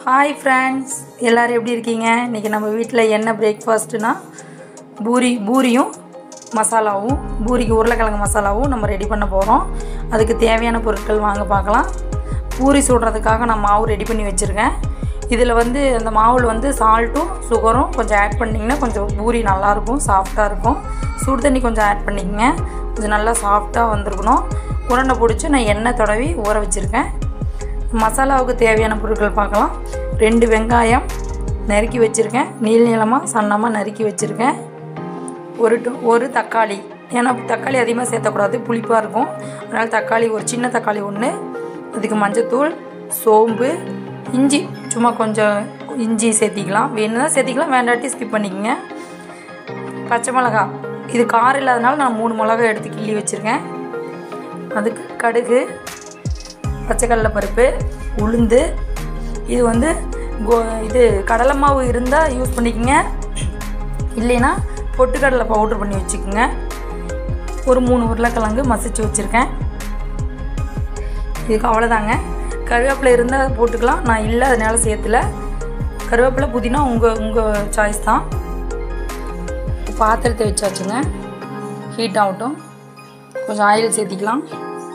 hi friends எல்லோரும் எப்படி இருக்கீங்க இன்றைக்கி நம்ம வீட்டில் என்ன பிரேக்ஃபாஸ்ட்டுனா பூரி பூரியும் மசாலாவும் பூரிக்கு உருளைக்கிழங்கு மசாலாவும் நம்ம ரெடி பண்ண போகிறோம் அதுக்கு தேவையான பொருட்கள் வாங்க பார்க்கலாம் பூரி சுடுறதுக்காக நான் மாவு ரெடி பண்ணி வச்சுருக்கேன் இதில் வந்து அந்த மாவில் வந்து சால்ட்டும் சுகரும் கொஞ்சம் ஆட் பண்ணிங்கன்னா கொஞ்சம் பூரி நல்லாயிருக்கும் சாஃப்டாக இருக்கும் சுடு தண்ணி கொஞ்சம் ஆட் பண்ணிக்கங்க கொஞ்சம் நல்லா சாஃப்டாக வந்திருக்கணும் உருண்டை பிடிச்சி நான் எண்ணெய் தடவி ஊற வச்சுருக்கேன் மசாலாவுக்கு தேவையான பொருட்கள் பார்க்கலாம் ரெண்டு வெங்காயம் நறுக்கி வச்சுருக்கேன் நீள் நீளமாக சன்னமாக நறுக்கி வச்சுருக்கேன் ஒரு டு ஒரு தக்காளி ஏன்னா தக்காளி அதிகமாக சேர்த்தக்கூடாது புளிப்பாக இருக்கும் அதனால் தக்காளி ஒரு சின்ன தக்காளி ஒன்று அதுக்கு மஞ்சத்தூள் சோம்பு இஞ்சி சும்மா கொஞ்சம் இஞ்சி சேர்த்திக்கலாம் வேணும்னா சேர்த்திக்கலாம் வேண்டாட்டி ஸ்கிப் பண்ணிக்கோங்க பச்சை மிளகா இது காரம் இல்லாதனால நான் மூணு மிளகா எடுத்து கிள்ளி வச்சுருக்கேன் அதுக்கு கடுகு பச்சைக்கடலை பருப்பு உளுந்து இது வந்து கோ இது கடலை மாவு இருந்தால் யூஸ் பண்ணிக்கோங்க இல்லைன்னா பொட்டுக்கடலை பவுட்ரு பண்ணி வச்சுக்கோங்க ஒரு மூணு உருளைக்கிழங்கு மசிச்சு வச்சுருக்கேன் இதுக்கு அவ்வளோதாங்க கருவேப்பிலை இருந்தால் போட்டுக்கலாம் நான் இல்லை அதனால சேர்த்துல கருவேப்பிலை புதினா உங்கள் உங்கள் சாய்ஸ் தான் பாத்திரத்தை வச்சாச்சுங்க ஹீட் ஆகட்டும் கொஞ்சம் ஆயில் சேர்த்திக்கலாம்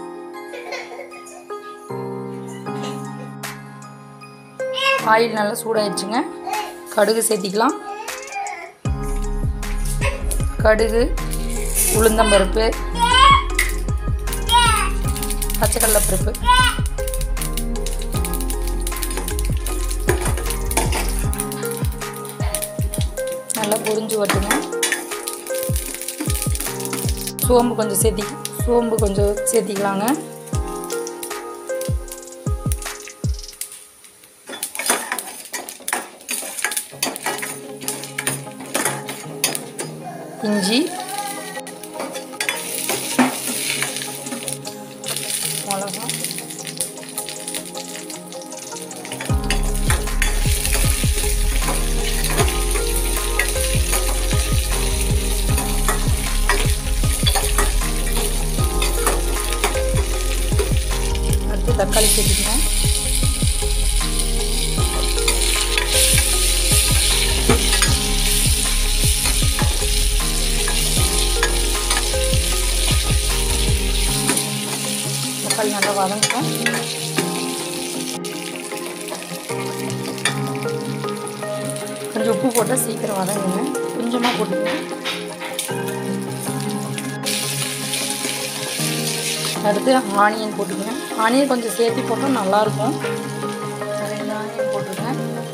ஆயில் நல்லா சூடாயிடுச்சுங்க கடுகு சேர்த்திக்கலாம் கடுகு உளுந்தம்பருப்பு பச்சைக்கடலை பருப்பு நல்லா பொரிஞ்சு வரட்டுங்க சோம்பு கொஞ்சம் சேர்த்தி சோம்பு கொஞ்சம் சேர்த்திக்கலாங்க இஞ்சி மிளகா அடுத்து தக்காளி சேர்த்துக்கணும் தக்காளி நல்லா வதங்கட்டும் கொஞ்சம் உப்பு போட்டால் சீக்கிரம் வதங்குங்க கொஞ்சமாக போட்டுக்கங்க அடுத்து ஆனியன் போட்டுக்கங்க ஆனியன் கொஞ்சம் சேர்த்து போட்டால் நல்லாயிருக்கும் ரெண்டு ஆனியன் போட்டுருக்கேன்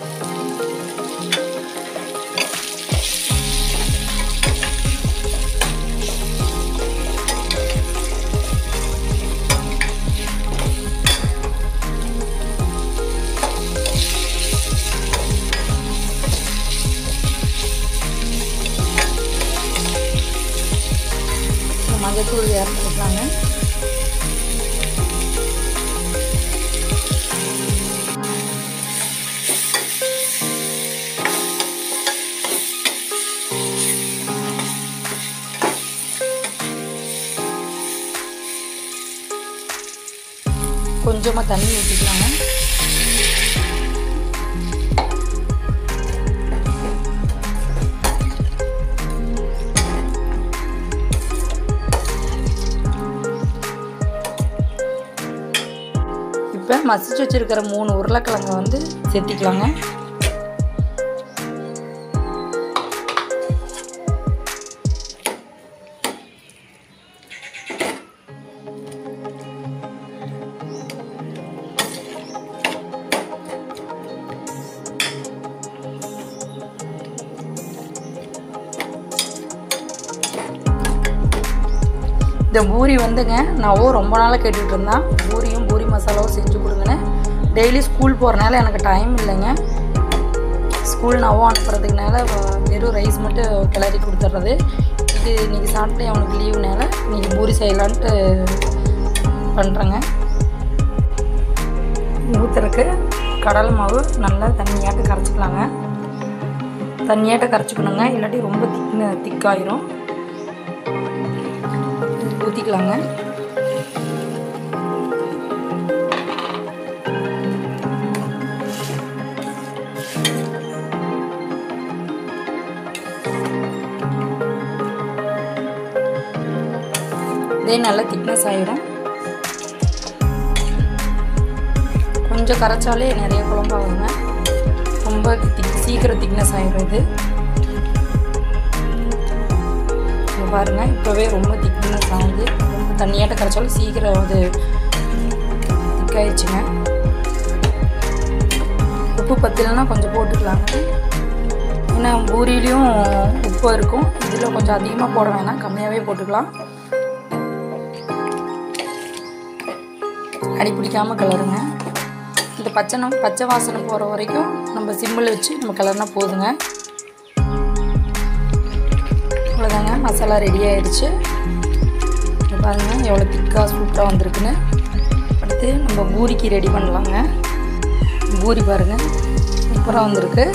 மஞ்சத்தூள் ஆட் பண்ணிக்கலாங்க கொஞ்சமாக தண்ணி ஊற்றிக்கலாங்க இப்போ மசிச்சு வச்சுருக்கிற மூணு உருளைக்கிழங்க வந்து சேர்த்திக்கலாங்க இந்த பூரி வந்துங்க நான் ரொம்ப நாளாக கேட்டுட்டு இருந்தேன் பூரியும் பூரி மசாலாவும் செஞ்சு கொடுங்கன்னு டெய்லி ஸ்கூல் போகிறனால எனக்கு டைம் இல்லைங்க ஸ்கூல் நவும் அனுப்புறதுக்குனால வெறும் ரைஸ் மட்டும் கிளறி கொடுத்துட்றது இது இன்றைக்கி சாட்டர்டே அவனுக்கு லீவுனால இன்றைக்கி பூரி செய்யலான்ட்டு பண்ணுறேங்க ஊற்றுறக்கு கடலை மாவு நல்லா தண்ணியாட்ட கரைச்சிக்கலாங்க தண்ணியாட்ட கரைச்சிக்கணுங்க இல்லாட்டி ரொம்ப திக்கு திக்காயிரும் ஊற்றிக்கலாங்க அதே நல்லா திக்னஸ் ஆயிரும் கொஞ்சம் கரைச்சாலே நிறைய குழம்பாகுங்க ரொம்ப திக் சீக்கிரம் திக்னஸ் ஆயிரும் இது இங்க பாருங்க இப்போவே ரொம்ப திக்னஸ் ஆகுது ரொம்ப தண்ணியாட்ட கரைச்சாலும் சீக்கிரம் அது திக்காயிடுச்சுங்க உப்பு பத்தலைன்னா கொஞ்சம் போட்டுக்கலாங்க ஏன்னா பூரிலையும் உப்பு இருக்கும் இதில் கொஞ்சம் அதிகமாக போட வேணாம் கம்மியாகவே போட்டுக்கலாம் அடி பிடிக்காமல் கிளறுங்க இந்த பச்சை நம் பச்சை வாசனை போகிற வரைக்கும் நம்ம சிம்மில் வச்சு நம்ம கிளறினா போதுங்க அவ்வளோதாங்க மசாலா ரெடி ஆயிடுச்சு இங்க பாருங்க எவ்வளோ திக்காக சூப்பராக வந்திருக்குன்னு அடுத்து நம்ம பூரிக்கு ரெடி பண்ணலாங்க பூரி பாருங்க சூப்பராக வந்திருக்கு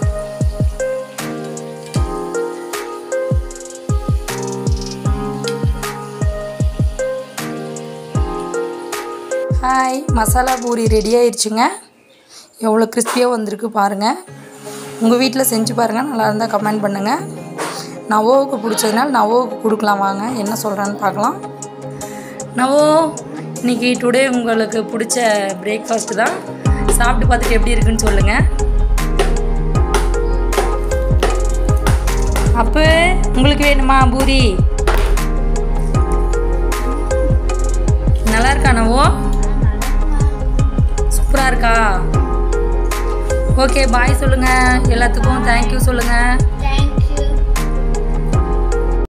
ஹாய் மசாலா பூரி ரெடி ஆயிடுச்சுங்க எவ்வளோ கிறிஸ்பியாக வந்திருக்கு பாருங்கள் உங்கள் வீட்டில் செஞ்சு பாருங்கள் நல்லா இருந்தால் கமெண்ட் பண்ணுங்கள் நவோவுக்கு பிடிச்சதுனால நவோவுக்கு கொடுக்கலாம் வாங்க என்ன சொல்கிறான்னு பார்க்கலாம் நவோ இன்னைக்கு டுடே உங்களுக்கு பிடிச்ச பிரேக்ஃபாஸ்ட் தான் சாப்பிட்டு பார்த்துட்டு எப்படி இருக்குன்னு சொல்லுங்கள் அப்போ உங்களுக்கு வேணுமா பூரி நல்லா இருக்கா நவோ சூப்பராக இருக்கா ஓகே பாய் சொல்லுங்கள் எல்லாத்துக்கும் தேங்க்யூ சொல்லுங்கள்